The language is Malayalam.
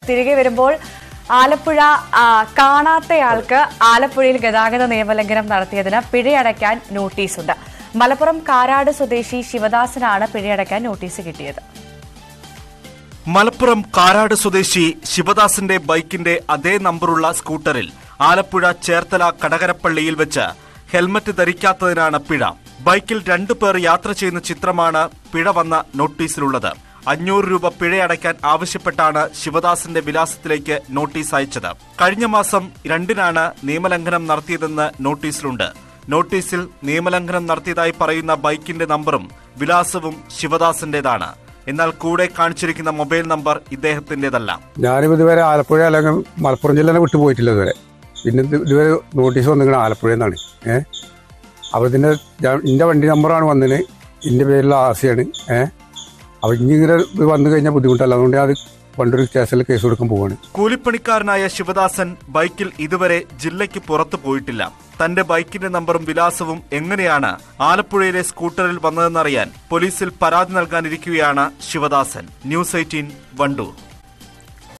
തിരികെ വരുമ്പോൾ ആലപ്പുഴ ആ, കാണാത്തയാൾക്ക് ആലപ്പുഴയിൽ ഗതാഗത നിയമലംഘനം നടത്തിയതിന് പിഴയടയ്ക്കാൻ നോട്ടീസുണ്ട് മലപ്പുറം കാരാട് സ്വദേശി ശിവദാസനാണ് പിഴയടയ്ക്കാൻ നോട്ടീസ് കിട്ടിയത് മലപ്പുറം കാരാട് സ്വദേശി ശിവദാസിന്റെ ബൈക്കിന്റെ അതേ നമ്പറുള്ള സ്കൂട്ടറിൽ ആലപ്പുഴ ചേർത്തല കടകരപ്പള്ളിയിൽ വെച്ച് ഹെൽമറ്റ് ധരിക്കാത്തതിനാണ് പിഴ ബൈക്കിൽ രണ്ടു പേർ യാത്ര ചെയ്യുന്ന ചിത്രമാണ് പിഴ വന്ന നോട്ടീസിലുള്ളത് അഞ്ഞൂറ് രൂപ പിഴയടയ്ക്കാൻ ആവശ്യപ്പെട്ടാണ് ശിവദാസിന്റെ വിലാസത്തിലേക്ക് നോട്ടീസ് അയച്ചത് കഴിഞ്ഞ മാസം രണ്ടിനാണ് നിയമലംഘനം നടത്തിയതെന്ന് നോട്ടീസിലുണ്ട് നോട്ടീസിൽ നിയമലംഘനം നടത്തിയതായി പറയുന്ന ബൈക്കിന്റെ നമ്പറും വിലാസവും ശിവദാസിന്റേതാണ് എന്നാൽ കൂടെ കാണിച്ചിരിക്കുന്ന മൊബൈൽ നമ്പർ ഇദ്ദേഹത്തിന്റേതല്ല ഞാനിപ്പോൾ ഇതുവരെ ആലപ്പുഴ അല്ലെങ്കിൽ മലപ്പുറം ജില്ലനെ വിട്ടു പോയിട്ടില്ല ഇതുവരെ പിന്നെ ഇത് ഇതുവരെ നോട്ടീസ് വന്നിരിക്കണം ആലപ്പുഴ എന്നാണ് ഏഹ് അപ്പോൾ ഇതിൻ്റെ എൻ്റെ വണ്ടി നമ്പറാണ് വന്നതിന് എൻ്റെ പേരിലുള്ള ആർ സിയാണ് ഏഹ് അപ്പോൾ ഇനി ഇങ്ങനെ ഇത് വന്നു കഴിഞ്ഞാൽ ബുദ്ധിമുട്ടല്ല അതുകൊണ്ട് ഞാൻ അത് പണ്ടൊരു സ്റ്റേഷനിൽ കേസ് കൊടുക്കാൻ പോവാണ് കൂലിപ്പണിക്കാരനായ ശിവദാസൻ ബൈക്കിൽ ഇതുവരെ ജില്ലയ്ക്ക് പുറത്തു പോയിട്ടില്ല തന്റെ ബൈക്കിന്റെ നമ്പറും വിലാസവും എങ്ങനെയാണ് ആലപ്പുഴയിലെ സ്കൂട്ടറിൽ വന്നതെന്നറിയാൻ പോലീസിൽ പരാതി നൽകാനിരിക്കുകയാണ് ശിവദാസൻ ന്യൂസ് എയ്റ്റീൻ വണ്ടൂർ